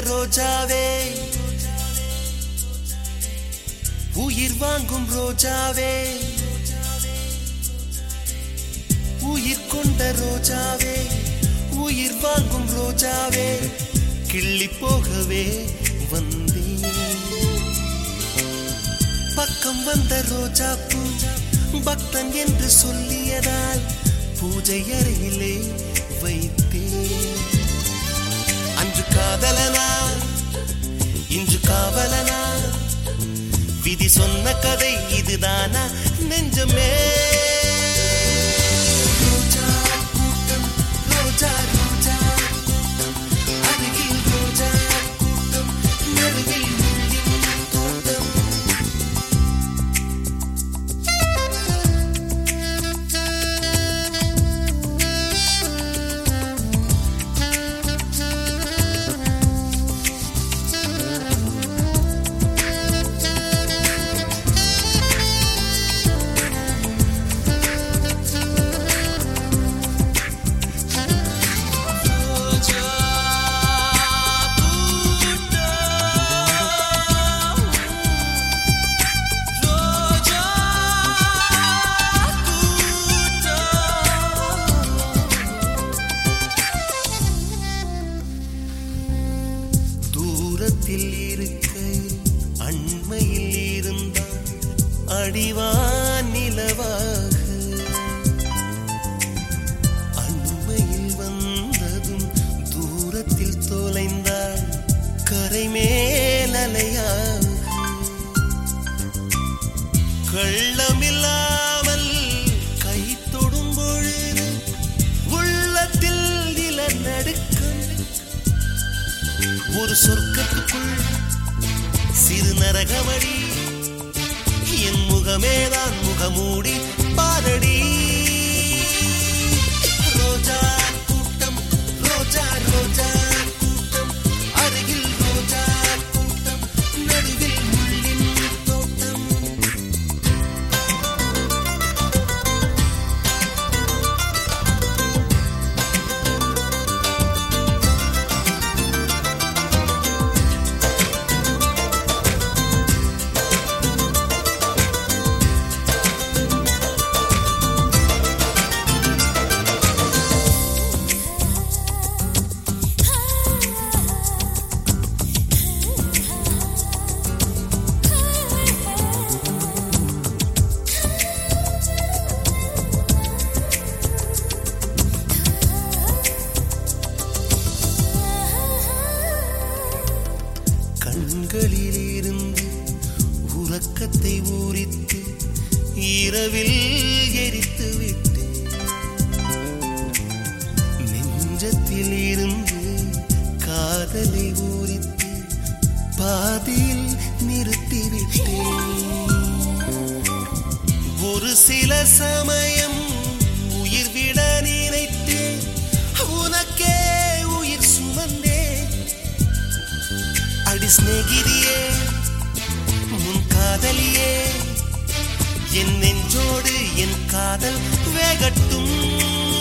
ரோஜாவே உயிர் வாங்கும் ரோஜாவே உயிர் கொண்ட ரோஜாவே உயிர் வாங்கும் ரோஜாவே கிள்ளி போகவே வந்தேன் பக்கம் வந்த ரோஜா பூ பக்தன் என்று சொல்லியதால் பூஜை அறையிலே வைத்தேன் அன்று காதலனா இன்று காவலனா விதி சொன்ன கதை இதுதானா நெஞ்சமே ரோஜா கூட்டம் ரோஜா ரோஜா கூட்டம் அருகில் ரோஜா கூட்டம் நடுவில் முள்ளின் தோட்டம் தூரத்தில் இருக்க அண்மையில் இருந்தால் அடிவான் நிலவாக அண்மையில் வந்ததும் தூரத்தில் தொலைந்தாள் கரை மேலலையாக கள்ளமில்லாமல் கை தொடும் பொழுது உள்ளத்தில் நிலநடுக்கம் ஒரு சொர்க்கத்துக்குள் சிறு நரகவடி என் முகமேதான் முகமூடி பாரடி ரோஜா கூட்டம் ரோஜா ரோஜா கூட்டம் அருகில் ரோஜா கூட்டம் நடுவில் முள்ளின் தோட்டம் கண்களில் இருந்து உறக்கத்தை ஊறித்து இரவில் எரித்து விட்டு நெஞ்சத்தில் இருந்து காதலை ஊறித்து பாதியில் நிறுத்திவிட்டேன் ஒரு சில சமயம் உயிர் விட நினைத்தேன் உனக்கே உயிர் சுமந்தேன் அடி சிநேகிதியே உன் காதலியே என் நெஞ்சோடு என் காதல் வேகட்டும்